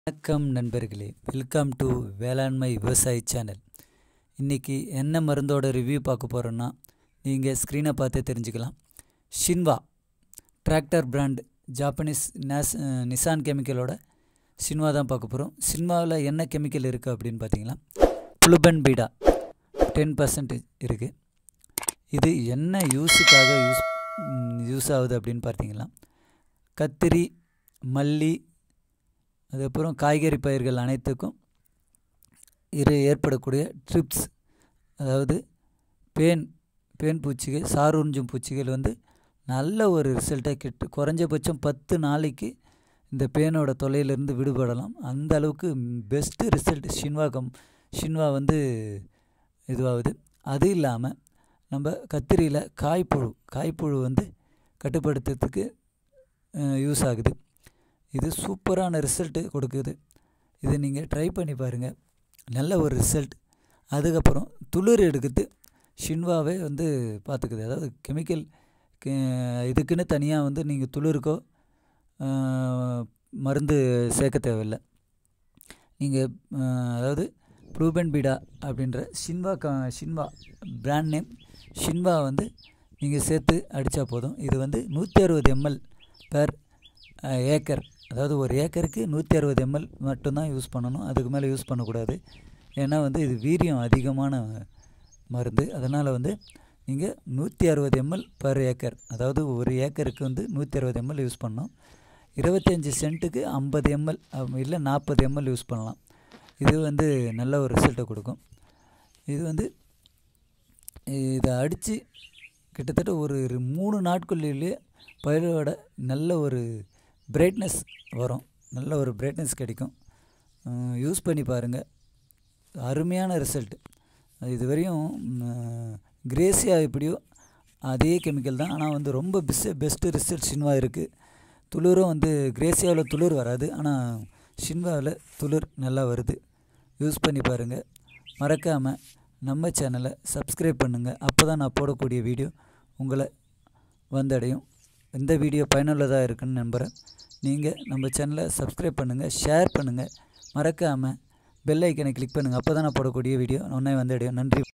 வணக்கம் நண்பர்களே welcome to வேளாண்மை விவசாயி சேனல் இன்றைக்கி என்ன மருந்தோட ரிவ்யூ பார்க்க போகிறோன்னா நீங்கள் ஸ்க்ரீனை பார்த்து தெரிஞ்சுக்கலாம் ஷின்வா டிராக்டர் பிராண்ட் ஜாப்பனீஸ் நேஸ் நிசான் கெமிக்கலோட ஷின்வா தான் பார்க்க போகிறோம் ஷின்வாவில் என்ன கெமிக்கல் இருக்குது அப்படின்னு பார்த்தீங்கன்னா புளுபன் பீடா டென் பர்சன்டேஜ் இருக்குது இது என்ன யூஸுக்காக யூஸ் யூஸ் ஆகுது அப்படின்னு பார்த்தீங்கன்னா கத்திரி மல்லி அதுக்கப்புறம் காய்கறி பயிர்கள் அனைத்துக்கும் இரு ஏற்படக்கூடிய ட்ரிப்ஸ் அதாவது பேன் பேன் பூச்சிகள் சாருஞ்சும் பூச்சிகள் வந்து நல்ல ஒரு ரிசல்ட்டை கிட்ட குறைஞ்சபட்சம் பத்து நாளைக்கு இந்த பேனோட தொல்லையிலேருந்து விடுபடலாம் அந்த அளவுக்கு பெஸ்ட்டு ரிசல்ட் ஷின்வா கம் ஷின்வா வந்து இதுவாகுது அது இல்லாமல் நம்ம கத்திரியில் காய்ப்புழு காய்ப்புழு வந்து கட்டுப்படுத்துறதுக்கு யூஸ் ஆகுது இது சூப்பரான ரிசல்ட்டு கொடுக்குது இது நீங்கள் ட்ரை பண்ணி பாருங்கள் நல்ல ஒரு ரிசல்ட் அதுக்கப்புறம் துளிர் எடுக்கிறது ஷின்வாவே வந்து பார்த்துக்குது அதாவது கெமிக்கல் இதுக்குன்னு தனியாக வந்து நீங்கள் துளிருக்கோ மருந்து சேர்க்க தேவையில்லை நீங்கள் அதாவது ப்ளூபன் பீடா அப்படின்ற ஷின்வா க ஷின்வா பிராண்ட் நேம் ஷின்வா வந்து நீங்கள் சேர்த்து அடித்தா போதும் இது வந்து நூற்றி அறுபது எம்எல் பெர் ஏக்கர் அதாவது ஒரு ஏக்கருக்கு நூற்றி அறுபது எம்எல் மட்டும்தான் யூஸ் பண்ணணும் அதுக்கு மேலே யூஸ் பண்ணக்கூடாது ஏன்னா வந்து இது வீரியம் அதிகமான மருந்து அதனால் வந்து நீங்கள் நூற்றி அறுபது எம்எல் பர் ஏக்கர் அதாவது ஒரு ஏக்கருக்கு வந்து நூற்றி அறுபது எம்எல் யூஸ் பண்ணணும் இருபத்தஞ்சி சென்ட்டுக்கு ஐம்பது எம்எல் இல்லை நாற்பது எம்எல் யூஸ் பண்ணலாம் இது வந்து நல்ல ஒரு ரிசல்ட்டை கொடுக்கும் இது வந்து இதை அடித்து கிட்டத்தட்ட ஒரு மூணு நாட்குள்ளேயே பயிரோட நல்ல ஒரு பிரைட்னஸ் வரும் நல்ல ஒரு பிரைட்னஸ் கிடைக்கும் யூஸ் பண்ணி பாருங்கள் அருமையான ரிசல்ட் இதுவரையும் கிரேசியா எப்படியோ அதே கெமிக்கல் தான் ஆனால் வந்து ரொம்ப பெஸ்ட் பெஸ்ட்டு ரிசல்ட் ஷின்வா இருக்குது துளிரும் வந்து கிரேசியாவில் துளிர் வராது ஆனால் ஷின்வாவில் துளிர் நல்லா வருது யூஸ் பண்ணி பாருங்கள் மறக்காமல் நம்ம சேனலை சப்ஸ்கிரைப் பண்ணுங்கள் அப்போ தான் நான் போடக்கூடிய வீடியோ உங்களை வந்தடையும் இந்த வீடியோ பயனுள்ளதாக இருக்குன்னு நம்புகிறேன் நீங்கள் நம்ம சேனலை சப்ஸ்கிரைப் பண்ணுங்கள் ஷேர் பண்ணுங்கள் மறக்காமல் பெல் ஐக்கனை கிளிக் பண்ணுங்கள் அப்போ தான் நான் போடக்கூடிய வீடியோ ஒன்றே வந்து அடையும் நன்றி